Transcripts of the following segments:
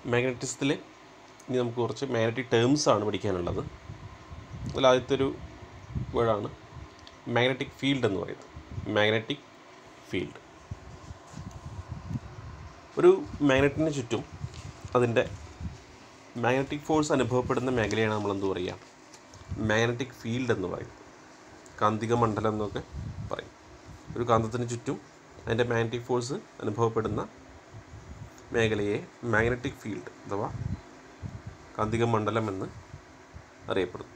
മാഗ്നറ്റിസത്തിൽ ഇനി നമുക്ക് കുറച്ച് മാഗ്നറ്റിക് ടേംസ് ആണ് പഠിക്കാനുള്ളത് അതിൽ ആദ്യത്തെ ഒരു വേർഡാണ് മാഗ്നറ്റിക് ഫീൽഡ് എന്ന് പറയുന്നത് മാഗ്നറ്റിക് ഫീൽഡ് ഒരു മാഗ്നറ്റിന് ചുറ്റും അതിൻ്റെ മാഗ്നറ്റിക് ഫോഴ്സ് അനുഭവപ്പെടുന്ന മേഖലയാണ് നമ്മൾ എന്ത് പറയുക മാഗ്നറ്റിക് ഫീൽഡ് എന്ന് പറയുന്നത് കാന്തിക മണ്ഡലം എന്നൊക്കെ പറയും ഒരു കാന്തത്തിന് ചുറ്റും അതിൻ്റെ മാഗ്നറ്റിക് ഫോഴ്സ് അനുഭവപ്പെടുന്ന മേഖലയെ മാഗ്നറ്റിക് ഫീൽഡ് അഥവാ കാന്തിക മണ്ഡലം എന്ന് അറിയപ്പെടുന്നു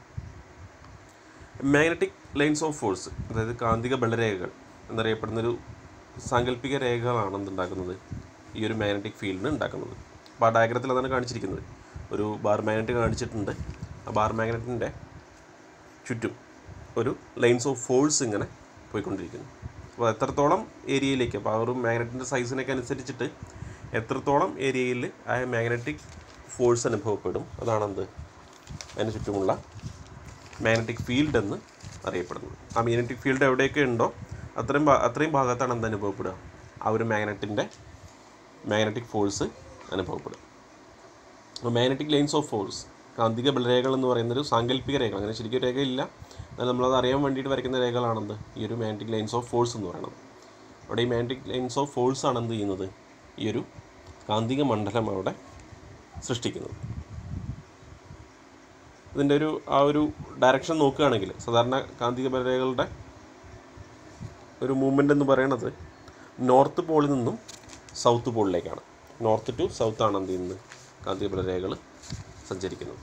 മാഗ്നറ്റിക് ലൈൻസ് ഓഫ് ഫോഴ്സ് അതായത് കാന്തിക ബലരേഖകൾ എന്നറിയപ്പെടുന്നൊരു സാങ്കല്പിക രേഖകളാണ് എന്തുണ്ടാക്കുന്നത് ഈ ഒരു മാഗ്നറ്റിക് ഫീൽഡിന് ഉണ്ടാക്കുന്നത് അപ്പോൾ ആ ഡയഗ്രത്തിൽ അതാണ് കാണിച്ചിരിക്കുന്നത് ഒരു ബാർ മാഗ്നറ്റ് കാണിച്ചിട്ടുണ്ട് ആ ബാർ മാഗ്നറ്റിൻ്റെ ചുറ്റും ഒരു ലൈൻസ് ഓഫ് ഫോഴ്സ് ഇങ്ങനെ പോയിക്കൊണ്ടിരിക്കുന്നു അപ്പോൾ എത്രത്തോളം ഏരിയയിലേക്ക് അപ്പോൾ ആ ഒരു മാഗ്നറ്റിൻ്റെ സൈസിനൊക്കെ അനുസരിച്ചിട്ട് എത്രത്തോളം ഏരിയയിൽ ആ മാഗ്നറ്റിക് ഫോഴ്സ് അനുഭവപ്പെടും അതാണെന്ത് അതിന് ചുറ്റുമുള്ള മാഗ്നറ്റിക് ഫീൽഡ് എന്ന് അറിയപ്പെടുന്നത് ആ മാഗ്നറ്റിക് ഫീൽഡ് എവിടെയൊക്കെ ഉണ്ടോ അത്രയും ഭാ- അത്രയും ഭാഗത്താണ് എന്ത് അനുഭവപ്പെടുക ആ ഒരു മാഗ്നറ്റിൻ്റെ മാഗ്നറ്റിക് ഫോഴ്സ് അനുഭവപ്പെടും അപ്പോൾ മാഗ്നറ്റിക് ലൈൻസ് ഓഫ് ഫോഴ്സ് കാന്തിക ബലരേഖകൾ എന്ന് പറയുന്നൊരു സാങ്കല്പിക രേഖ അങ്ങനെ ശരിക്കും രേഖയില്ല എന്നാൽ നമ്മളത് അറിയാൻ വേണ്ടിയിട്ട് വരയ്ക്കുന്ന രേഖകളാണെന്ത് ഈ ഒരു മാഗ്നറ്റിക് ലൈൻസ് ഓഫ് ഫോഴ്സ് എന്ന് പറയുന്നത് അവിടെ ഈ മാഗ്നറ്റിക് ലൈൻസ് ഓഫ് ഫോഴ്സ് ആണ് എന്ത് ചെയ്യുന്നത് ഈ ഒരു കാന്തിക മണ്ഡലം അവിടെ സൃഷ്ടിക്കുന്നത് ഇതിൻ്റെ ഒരു ആ ഒരു ഡയറക്ഷൻ നോക്കുകയാണെങ്കിൽ സാധാരണ കാന്തിക ബലരേഖകളുടെ ഒരു മൂവ്മെൻ്റ് എന്ന് പറയുന്നത് നോർത്ത് പോളിൽ നിന്നും സൗത്ത് പോളിലേക്കാണ് നോർത്ത് ടു സൗത്ത് ആണ് എന്ത് ചെയ്യുന്നത് കാന്തിക ബലരേഖകൾ സഞ്ചരിക്കുന്നത്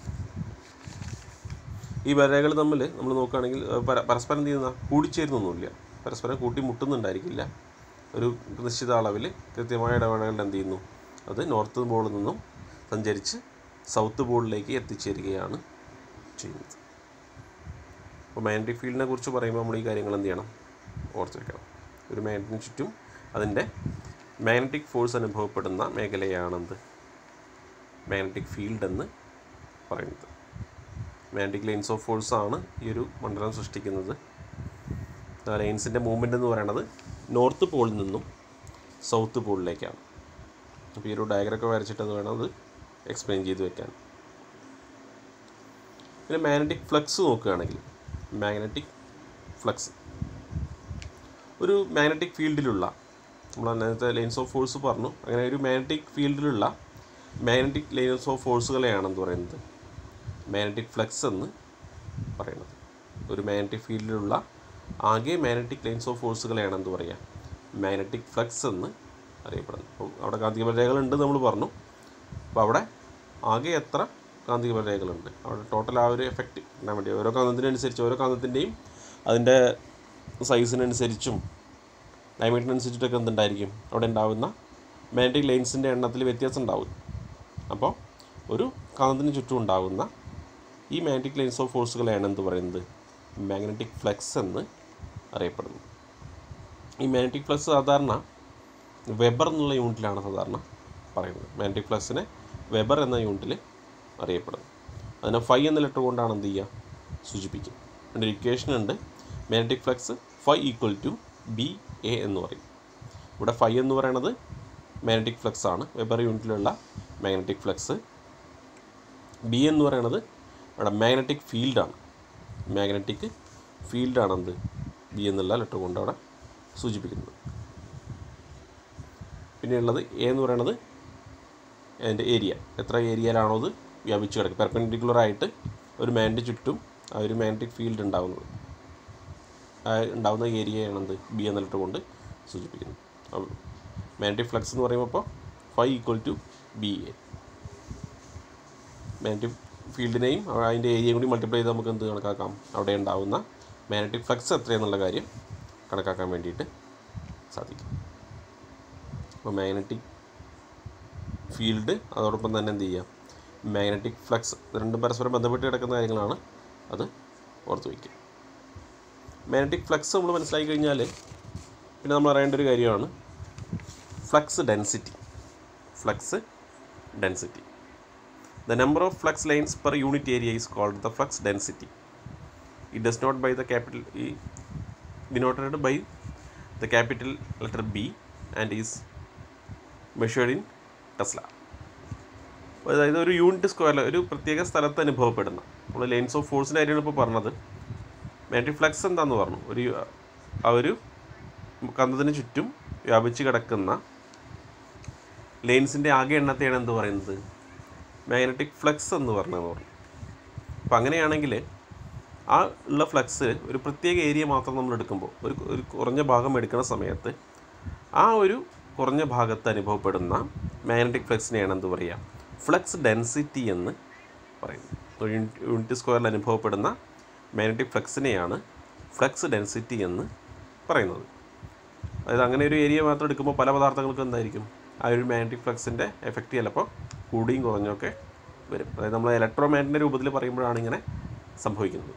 ഈ ബലരേഖകൾ തമ്മിൽ നമ്മൾ നോക്കുകയാണെങ്കിൽ ഏഹ്, പര- പരസ്പരം എന്ത് ചെയ്യുന്ന കൂടിച്ചേരുന്നൊന്നുമില്ല പരസ്പരം കൂട്ടി മുട്ടുന്നുണ്ടായിരിക്കില്ല ഒരു നിശ്ചിത അളവിൽ കൃത്യമായ ഇടവേളകളിൽ എന്ത് ചെയ്യുന്നു അത് നോർത്ത് പോളിൽ നിന്നും സഞ്ചരിച്ച് സൗത്ത് പോളിലേക്ക് എത്തിച്ചേരുകയാണ് ചെയ്യുന്നത് അപ്പോൾ മാഗ്നറ്റിക് ഫീൽഡിനെ കുറിച്ച് പറയുമ്പോൾ നമ്മൾ ഈ കാര്യങ്ങൾ എന്ത് ചെയ്യണം ഓർത്ത് വെക്കണം ഒരു മാഗ്നറ്റിന് ചുറ്റും അതിൻ്റെ മാഗ്നറ്റിക് ഫോഴ്സ് അനുഭവപ്പെടുന്ന മേഖലയാണെന്ത് മാഗ്നറ്റിക് ഫീൽഡ് എന്ന് പറയുന്നത് മാഗ്നറ്റിക് ലൈൻസ് ഓഫ് ഫോഴ്സ് ആണ് ഈ ഒരു മണ്ഡലം സൃഷ്ടിക്കുന്നത് ആ ലൈൻസിൻ്റെ മൂവ്മെൻ്റ് എന്ന് പറയുന്നത് നോർത്ത് പോളിൽ നിന്നും സൗത്ത് പോളിലേക്കാണ് അപ്പോൾ ഈ ഒരു ഡയഗ്രമൊക്കെ വരച്ചിട്ട് അത് വേണം അത് എക്സ്പ്ലെയിൻ ചെയ്ത് വെക്കാൻ പിന്നെ മാഗ്നറ്റിക് ഫ്ലക്സ് നോക്കുകയാണെങ്കിൽ മാഗ്നറ്റിക് ഫ്ലക്സ് ഒരു മാഗ്നറ്റിക് ഫീൽഡിലുള്ള നമ്മൾ നേരത്തെ ലൈൻസ് ഓഫ് ഫോഴ്സ് പറഞ്ഞു അങ്ങനെ ഒരു മാഗ്നറ്റിക് ഫീൽഡിലുള്ള മാഗ്നറ്റിക് ലൈൻസ് ഓഫ് ഫോഴ്സുകളെയാണ് എന്ത് പറയുന്നത് മാഗ്നറ്റിക് ഫ്ലക്സ് എന്ന് പറയുന്നത് ഒരു മാഗ്നറ്റിക് ഫീൽഡിലുള്ള ആകെ മാഗ്നറ്റിക് ലൈൻസ് ഓഫ് ഫോഴ്സുകളെയാണ് എന്ത് പറയുക മാഗ്നറ്റിക് ഫ്ലക്സ് എന്ന് അറിയപ്പെടുന്നത് അപ്പോൾ അവിടെ കാന്തിക ബലരേഖകളുണ്ട് നമ്മൾ പറഞ്ഞു അപ്പോൾ അവിടെ ആകെ എത്ര കാന്തിക ബലരേഖകളുണ്ട് അവിടെ ടോട്ടൽ ആ ഒരു എഫക്റ്റ് കിട്ടാൻ വേണ്ടി ഓരോ കാന്തത്തിനനുസരിച്ച് ഓരോ കാന്തത്തിൻ്റെയും അതിൻ്റെ സൈസിനനുസരിച്ചും ഡയമീറ്ററിനനുസരിച്ചിട്ടൊക്കെ എന്തുണ്ടായിരിക്കും അവിടെ ഉണ്ടാവുന്ന മാഗ്നറ്റിക് ലൈൻസിൻ്റെ എണ്ണത്തിൽ വ്യത്യാസം ഉണ്ടാവും അപ്പോൾ ഒരു കാന്തത്തിന് ചുറ്റും ഉണ്ടാകുന്ന ഈ മാഗ്നറ്റിക് ലൈൻസ് ഓഫ് ഫോഴ്സുകളെയാണ് എന്ത് പറയുന്നത് മാഗ്നറ്റിക് ഫ്ലക്സ് എന്ന് അറിയപ്പെടുന്നു ഈ മാഗ്നറ്റിക് ഫ്ലക്സ് സാധാരണ വെബർ എന്നുള്ള യൂണിറ്റിലാണ് സാധാരണ പറയുന്നത് മാഗ്നറ്റിക് ഫ്ലക്സിനെ വെബർ എന്ന യൂണിറ്റിൽ അറിയപ്പെടുന്നു അതിനെ ഫൈ എന്ന ലെറ്റർ കൊണ്ടാണ് എന്ത് ചെയ്യുക സൂചിപ്പിക്കുക അതിൻ്റെ ഇക്വേഷൻ ഉണ്ട് magnetic flux phi equal to B A എന്ന് പറയും ഇവിടെ ഫൈ എന്ന് പറയുന്നത് മാഗ്നറ്റിക് ഫ്ലക്സ് ആണ് വെബർ യൂണിറ്റിലുള്ള മാഗ്നറ്റിക് ഫ്ലക്സ് ബി എന്ന് പറയുന്നത് ഇവിടെ മാഗ്നറ്റിക് ഫീൽഡാണ് മാഗ്നറ്റിക് ഫീൽഡാണ് എന്ത് ബി എന്നുള്ള ലെറ്റർ കൊണ്ട് അവിടെ സൂചിപ്പിക്കുന്നത് പിന്നെയുള്ളത് എ എന്ന് പറയുന്നത് അതിൻ്റെ ഏരിയ എത്ര ഏരിയയിലാണോ അത് വ്യാപിച്ച് കിടക്കുക പെർപെൻഡിക്കുലർ ആയിട്ട് ഒരു മാൻ്റെ ചുറ്റും ആ ഒരു മാഗ്നറ്റിക് ഫീൽഡ് ഉണ്ടാകുന്നത് ആ ഉണ്ടാകുന്ന ഏരിയയാണ് എന്ത് ബി എന്ന ലെറ്റർ കൊണ്ട് സൂചിപ്പിക്കുന്നത് മാഗ്നറ്റിക് ഫ്ലക്സ് എന്ന് പറയുമ്പോൾ ഇപ്പോൾ five equal to B A magnetic ഫീൽഡിനെയും അതിൻ്റെ ഏരിയയും കൂടി മൾട്ടിപ്ലൈ ചെയ്ത് നമുക്ക് എന്ത് കണക്കാക്കാം അവിടെ ഉണ്ടാകുന്ന മാഗ്നറ്റിക് ഫ്ലക്സ് എത്രയെന്നുള്ള കാര്യം കണക്കാക്കാൻ വേണ്ടിയിട്ട് സാധിക്കും അപ്പോൾ മാഗ്നറ്റിക് ഫീൽഡ് അതോടൊപ്പം തന്നെ എന്ത് ചെയ്യുക മാഗ്നറ്റിക് ഫ്ലക്സ് ഇത് രണ്ടും പരസ്പരം ബന്ധപ്പെട്ട് കിടക്കുന്ന കാര്യങ്ങളാണ് അത് ഓർത്ത് വയ്ക്കുക മാഗ്നറ്റിക് ഫ്ലക്സ് നമ്മൾ മനസ്സിലാക്കി കഴിഞ്ഞാൽ പിന്നെ നമ്മൾ അറിയേണ്ട ഒരു കാര്യമാണ് flux density flux density The number of flux lines per unit area is called the flux density. It does not by the capital E denoted by the capital letter B and is measured in Tesla. അതായത് ഒരു unit സ്ക്വയറിൽ ഒരു പ്രത്യേക സ്ഥലത്ത് അനുഭവപ്പെടുന്ന നമ്മൾ lines of ഫോഴ്സിൻ്റെ കാര്യമാണ് ഇപ്പോൾ പറഞ്ഞത് മാഗ്നറ്റിക് ഫ്ലക്സ് എന്താണെന്ന് പറഞ്ഞു ഒരു ആ ഒരു കന്തത്തിന് ചുറ്റും വ്യാപിച്ച് കിടക്കുന്ന ലെയിൻസിൻ്റെ ആകെ എണ്ണത്തെയാണ് എന്ത് പറയുന്നത് മാഗ്നറ്റിക് ഫ്ലക്സ് എന്ന് പറഞ്ഞതെന്ന് പറഞ്ഞു അപ്പോൾ അങ്ങനെയാണെങ്കിൽ ആ ഉള്ള ഫ്ലക്സ് ഒരു പ്രത്യേക ഏരിയ മാത്രം നമ്മൾ എടുക്കുമ്പോൾ ഒരു ഒരു കുറഞ്ഞ ഭാഗം എടുക്കുന്ന സമയത്ത് ആ ഒരു കുറഞ്ഞ ഭാഗത്ത് അനുഭവപ്പെടുന്ന മാഗ്നറ്റിക് ഫ്ലക്സിനെയാണ് എന്ത് പറയുക ഫ്ലക്സ് ഡെൻസിറ്റി എന്ന് പറയുന്നത് ഒരു യൂണിറ്റ് യൂണിറ്റ് സ്ക്വയറിൽ അനുഭവപ്പെടുന്ന മാഗ്നറ്റിക് ഫ്ലക്സിനെയാണ് ഫ്ലക്സ് ഡെൻസിറ്റി എന്ന് പറയുന്നത് അതായത് അങ്ങനെ ഒരു ഏരിയ മാത്രം എടുക്കുമ്പോൾ പല പദാർത്ഥങ്ങൾക്കും എന്തായിരിക്കും ആ ഒരു മാഗ്നറ്റിക് ഫ്ലക്സിൻ്റെ എഫക്റ്റ് ചിലപ്പോൾ കൂടിയും കുറഞ്ഞൊക്കെ വരും അതായത് നമ്മൾ ഇലക്ട്രോ മാഗ്നറ്റിൻ്റെ രൂപത്തിൽ പറയുമ്പോഴാണ് ഇങ്ങനെ സംഭവിക്കുന്നത്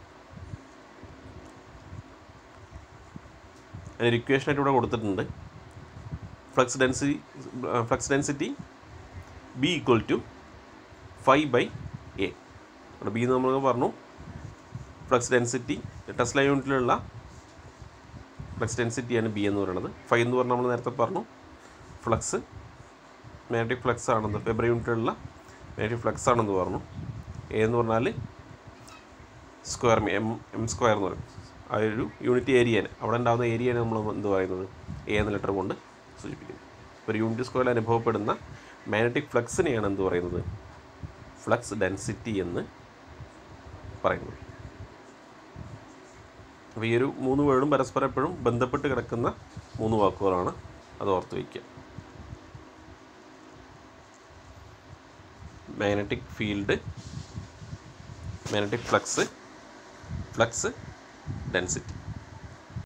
അതിനൊരു ഇക്വേഷനായിട്ട് ഇവിടെ കൊടുത്തിട്ടുണ്ട് flux density flux density B equal to five by A അവിടെ ബി എന്ന് നമ്മൾ പറഞ്ഞു ഫ്ലക്സ് ഡെൻസിറ്റി ടെസ്ല യൂണിറ്റിലുള്ള ഫ്ലക്സ് ഡെൻസിറ്റിയാണ് ബി എന്ന് പറയുന്നത് ഫൈവ് എന്ന് പറഞ്ഞാൽ നമ്മൾ നേരത്തെ പറഞ്ഞു ഫ്ലക്സ് മാഗ്നറ്റിക് ഫ്ലക്സ് ആണെന്ന് ഫെബ്രുവരി യൂണിറ്റിലുള്ള മാഗ്നറ്റിക് ഫ്ലക്സ് ആണെന്ന് പറഞ്ഞു എ എന്ന് പറഞ്ഞാൽ സ്ക്വയർ എം എം സ്ക്വയർ എന്ന് പറയും ആ ഒരു യൂണിറ്റ് ഏരിയന് അവിടെ ഉണ്ടാകുന്ന ഏരിയയാണ് നമ്മൾ എന്ത് പറയുന്നത് എ എന്ന ലെറ്റർ കൊണ്ട് സൂചിപ്പിക്കുന്നത് ഒരു യൂണിറ്റ് സ്ക്വയറിൽ അനുഭവപ്പെടുന്ന മാഗ്നറ്റിക് ഫ്ലക്സിനെയാണ് എന്ത് പറയുന്നത് ഫ്ലക്സ് ഡെൻസിറ്റി എന്ന് പറയുന്നത് അപ്പോൾ ഈ ഒരു മൂന്ന് വേർഡും പരസ്പരം എപ്പോഴും ബന്ധപ്പെട്ട് കിടക്കുന്ന മൂന്ന് വാക്കുകളാണ് അത് ഓർത്ത് വയ്ക്കുക magnetic field magnetic flux flux density